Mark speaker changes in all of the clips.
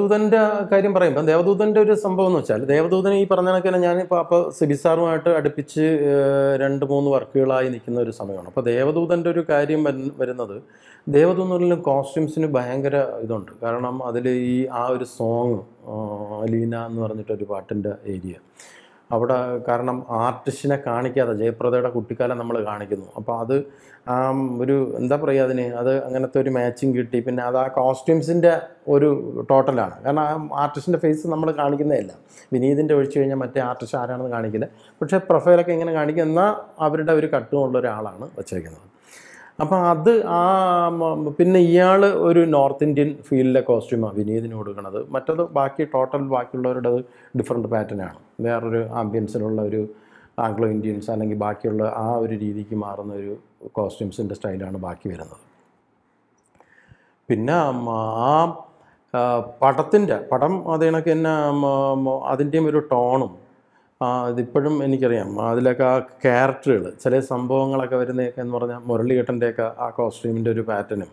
Speaker 1: ദേവദൂതന്റെ കാര്യം പറയുമ്പോൾ ദേവദൂതന്റെ ഒരു സംഭവം എന്ന് വെച്ചാൽ ദേവദൂതൻ ഈ പറഞ്ഞ കണക്കിന് ഞാൻ ഇപ്പോൾ അപ്പോൾ സിബിസാറുമായിട്ട് അടുപ്പിച്ച് ഏഹ്, രണ്ട് മൂന്ന് വർക്കുകളായി നിൽക്കുന്ന ഒരു സമയമാണ് അപ്പോൾ ദേവദൂതന്റെ ഒരു കാര്യം വരു- വരുന്നത് ദേവദൂതനിലും കോസ്റ്റ്യൂംസിന് ഭയങ്കര ഇതുണ്ട് കാരണം അതിൽ ഈ ആ ഒരു സോങ് ലീന എന്ന് പറഞ്ഞിട്ടൊരു പാട്ടിൻ്റെ ഏരിയ അവിടെ കാരണം ആർട്ടിസ്റ്റിനെ കാണിക്കാതെ ജയപ്രദയുടെ കുട്ടിക്കാലം നമ്മൾ കാണിക്കുന്നു അപ്പോൾ അത് ആ ഒരു എന്താ പറയുക അതിന് അത് അങ്ങനത്തെ ഒരു മാച്ചിങ് കിട്ടി പിന്നെ അത് ആ കോസ്റ്റ്യൂംസിൻ്റെ ഒരു ടോട്ടലാണ് കാരണം ആ ആർട്ടിസ്റ്റിൻ്റെ ഫേസ് നമ്മൾ കാണിക്കുന്നതല്ല വിനീതിൻ്റെ ഒഴിച്ചു കഴിഞ്ഞാൽ മറ്റേ ആർട്ടിസ്റ്റ് ആരാണെന്ന് കാണിക്കില്ല പക്ഷേ പ്രൊഫൈലൊക്കെ ഇങ്ങനെ കാണിക്കും എന്നാൽ അവരുടെ ഒരു കട്ടുമുള്ള ഒരാളാണ് വച്ചേക്കുന്നത് അപ്പോൾ അത് ആ മ- പിന്നെ ഇയാൾ ഒരു നോർത്ത് ഇന്ത്യൻ ഫീൽഡിലെ കോസ്റ്റ്യൂമാണ് വിനീതിന് കൊടുക്കുന്നത് മറ്റത് ബാക്കി ടോട്ടൽ ബാക്കിയുള്ളവരുടെ അത് ഡിഫറെൻറ്റ് പാറ്റേൺ ആണ് വേറൊരു ആംബിയൻസിലുള്ള ഒരു ആംഗ്ലോ ഇന്ത്യൻസ് അല്ലെങ്കിൽ ബാക്കിയുള്ള ആ ഒരു രീതിക്ക് മാറുന്ന ഒരു കോസ്റ്റ്യൂംസിൻ്റെ സ്റ്റൈലാണ് ബാക്കി വരുന്നത് പിന്നെ മ, ആ ആ, പടത്തിൻ്റെ പടം അത് കണക്ക് തന്നെ അതിൻ്റെയും ഒരു ടോണും ആ, ഇതിപ്പോഴും എനിക്കറിയാം അതിലൊക്കെ ആ ക്യാരക്ടറുകൾ ചില സംഭവങ്ങളൊക്കെ വരുന്നതൊക്കെ എന്ന് പറഞ്ഞാൽ മുരളിയേട്ടൻ്റെയൊക്കെ ആ കോസ്റ്റ്യൂമിൻ്റെ ഒരു പാറ്റേണും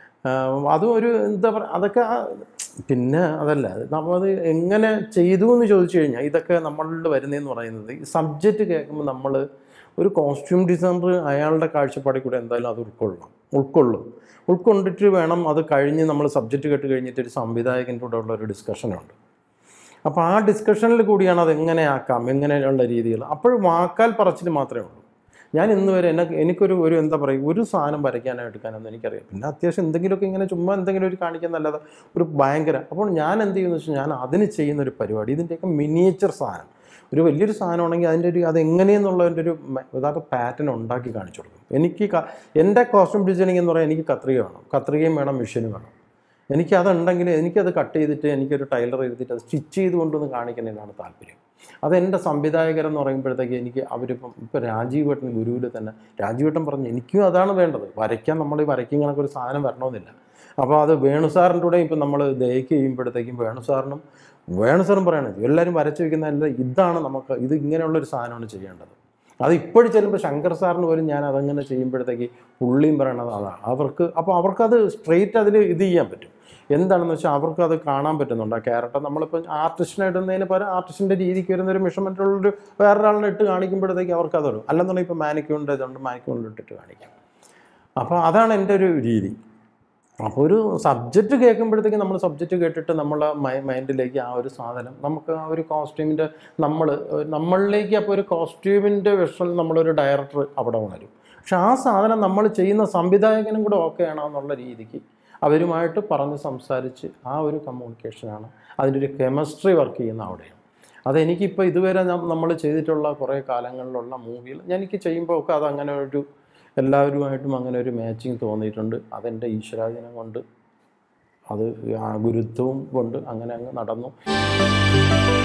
Speaker 1: അതും ഒരു എന്താ പറയുക അതൊക്കെ ആ- പിന്നെ അതല്ല നമ്മളത് എങ്ങനെ ചെയ്തു എന്ന് ചോദിച്ചു കഴിഞ്ഞാൽ ഇതൊക്കെ നമ്മളിൽ വരുന്നതെന്ന് പറയുന്നത് ഈ സബ്ജക്റ്റ് കേൾക്കുമ്പോൾ നമ്മൾ ഒരു കോസ്റ്റ്യൂം ഡിസൈനർ അയാളുടെ കാഴ്ചപ്പാടിൽ കൂടെ എന്തായാലും അത് ഉൾക്കൊള്ളണം ഉൾക്കൊള്ളും ഉൾക്കൊണ്ടിട്ട് വേണം അത് കഴിഞ്ഞ് നമ്മൾ സബ്ജക്റ്റ് കേട്ട് കഴിഞ്ഞിട്ട് ഒരു സംവിധായകൻ്റെ കൂടെ ഉള്ള ഒരു ഡിസ്കഷനുണ്ട് അപ്പോൾ ആ ഡിസ്കഷനിൽ കൂടിയാണ് അത് എങ്ങനെ ആക്കാം എങ്ങനെയുള്ള രീതികൾ അപ്പോൾ വാക്കാൽ പറച്ചിൽ മാത്രമേ ഉള്ളൂ ഞാൻ ഇന്ന് വരെ എന്നെ എനിക്കൊരു ഒരു എന്താ പറയുക ഒരു സാധനം വരയ്ക്കാനോ എടുക്കാനൊന്നും എനിക്കറിയാം പിന്നെ അത്യാവശ്യം എന്തെങ്കിലുമൊക്കെ ഇങ്ങനെ ചുമ്മാ എന്തെങ്കിലും ഒരു കാണിക്കുന്നല്ലാതെ ഒരു ഭയങ്കര അപ്പോൾ ഞാൻ എന്ത് ചെയ്യുമെന്ന് വെച്ചാൽ ഞാൻ അതിന് ചെയ്യുന്ന ഒരു പരിപാടി ഇതിൻ്റെയൊക്കെ മിനിയേച്ചർ സാധനം ഒരു വലിയൊരു സാധനമാണെങ്കിൽ അതിൻ്റെ ഒരു അത് എങ്ങനെയെന്നുള്ളതിൻ്റെ ഒരു മെ- യഥാർത്ഥ പാറ്റേൺ ഉണ്ടാക്കി കാണിച്ചു കൊടുക്കും എനിക്ക് ക- എൻ്റെ കോസ്റ്റ്യൂം ഡിസൈനിങ് എന്ന് പറയാൻ എനിക്ക് കത്രിക വേണം കത്രികയും വേണം മെഷീനും വേണം എനിക്കതുണ്ടെങ്കിൽ എനിക്കത് കട്ട് ചെയ്തിട്ട് എനിക്കൊരു ടൈലർ എഴുതിയിട്ട് അത് സ്റ്റിച്ച് ചെയ്ത് കൊണ്ടുവന്ന് കാണിക്കുന്നതിനാണ് താല്പര്യം അതെൻ്റെ സംവിധായകരെന്ന് പറയുമ്പോഴത്തേക്ക് എനിക്ക് അവരിപ്പം ഇപ്പോൾ രാജീവ് ഏട്ടൻ ഗുരുവിൽ തന്നെ രാജീവ് ഏട്ടൻ പറഞ്ഞു എനിക്കും അതാണ് വേണ്ടത് വരയ്ക്കാൻ നമ്മൾ ഈ വരയ്ക്കും കണക്കൊരു സാധനം വരണമെന്നില്ല അപ്പോൾ അത് വേണു സാറിൻ്റെ കൂടെ ഇപ്പം നമ്മൾ ദയക്ക് ചെയ്യുമ്പോഴത്തേക്കും വേണു സാറിനും വേണു സാറും പറയണത് എല്ലാവരും വരച്ചു വയ്ക്കുന്നതല്ല ഇതാണ് നമുക്ക് ഇത് ഇങ്ങനെയുള്ളൊരു സാധനമാണ് ചെയ്യേണ്ടത് അത് ഇപ്പോഴും ചെല്ലുമ്പോൾ ശങ്കർ സാറിന് പോലും ഞാൻ അതങ്ങനെ ചെയ്യുമ്പോഴത്തേക്ക് പുള്ളിയും പറയണത് അതാണ് അവർക്ക് അപ്പോൾ അവർക്കത് സ്ട്രെയിറ്റ് അതിൽ ഇത് ചെയ്യാൻ പറ്റും എന്താണെന്ന് വെച്ചാൽ അവർക്ക് അത് കാണാൻ പറ്റുന്നുണ്ട് ആ ക്യാരക്ടർ നമ്മളിപ്പോൾ ആർട്ടിസ്റ്റിനെ ഇടുന്നതിന് പകരം ആർട്ടിസ്റ്റിൻ്റെ രീതിക്ക് വരുന്ന ഒരു മെഷർമെൻറ്റുള്ളൊരു വേറൊരാളിനെ ഇട്ട് കാണിക്കുമ്പോഴത്തേക്ക് അവർക്ക് അതറിയും അല്ലെന്നുണ്ടെങ്കിൽ ഇപ്പോൾ മാനിക്യൂണിൻ്റെ ഇതുണ്ട് മാനിക്യൂണിൽ ഇട്ടിട്ട് കാണിക്കാം അപ്പോൾ അതാണ് എൻ്റെ ഒരു രീതി അപ്പോൾ ഒരു സബ്ജക്റ്റ് കേൾക്കുമ്പോഴത്തേക്ക് നമ്മൾ സബ്ജക്റ്റ് കേട്ടിട്ട് നമ്മളെ മൈൻഡിലേക്ക് ആ ഒരു സാധനം നമുക്ക് ആ ഒരു കോസ്റ്റ്യൂമിൻ്റെ നമ്മൾ നമ്മളിലേക്ക് അപ്പോൾ ഒരു കോസ്റ്റ്യൂമിൻ്റെ വിഷൽ നമ്മളൊരു ഡയറക്ടർ അവിടെ ഉണരും പക്ഷെ ആ സാധനം നമ്മൾ ചെയ്യുന്ന സംവിധായകനും കൂടെ ഓക്കെ ആണോ എന്നുള്ള രീതിക്ക് അവരുമായിട്ട് പറഞ്ഞ് സംസാരിച്ച് ആ ഒരു കമ്മ്യൂണിക്കേഷനാണ് അതിൻ്റെ ഒരു കെമിസ്ട്രി വർക്ക് ചെയ്യുന്ന അവിടെയാണ് അതെനിക്കിപ്പോൾ ഇതുവരെ നമ്മൾ ചെയ്തിട്ടുള്ള കുറേ കാലങ്ങളിലുള്ള മൂവികൾ എനിക്ക് ചെയ്യുമ്പോൾ ഒക്കെ അതങ്ങനെ ഒരു എല്ലാവരുമായിട്ടും അങ്ങനെ ഒരു മാച്ചിങ് തോന്നിയിട്ടുണ്ട് അതെൻ്റെ ഈശ്വരാധീനം കൊണ്ട് അത് ആ ഗുരുത്വവും കൊണ്ട് അങ്ങനെ അങ്ങ് നടന്നു